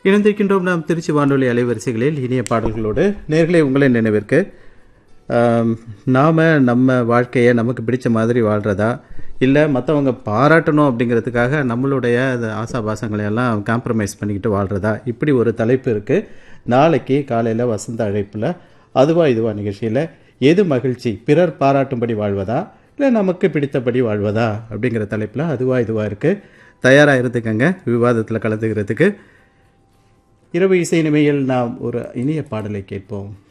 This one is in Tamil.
இணைந்திருக்கின்றோம் நாம் திருச்சி வானொலி அலைவரிசைகளில் இனிய பாடல்களோடு நேர்களை உங்களை நினைவிற்கு ஆம், நாம நம்ம வாழ்க்கையை நமக்கு பிடிச்ச மாதிரி வாழ்றதா இல்லை மற்றவங்க பாராட்டணும் அப்படிங்கிறதுக்காக நம்மளுடைய அந்த ஆசாபாசங்களை எல்லாம் காம்ப்ரமைஸ் பண்ணிக்கிட்டு வாழ்றதா இப்படி ஒரு தலைப்பு இருக்குது நாளைக்கு காலையில் வசந்த அழைப்பில் அதுவா இதுவா நிகழ்ச்சியில் எது மகிழ்ச்சி பிறர் பாராட்டும்படி வாழ்வதா இல்லை நமக்கு பிடித்தபடி வாழ்வதா அப்படிங்கிற தலைப்பில் அதுவா இதுவா இருக்குது தயாராக இருந்துக்கங்க விவாதத்தில் கலந்துக்கிறதுக்கு இரவு இசை நிமையில் நாம் ஒரு இனிய பாடலை கேட்போம்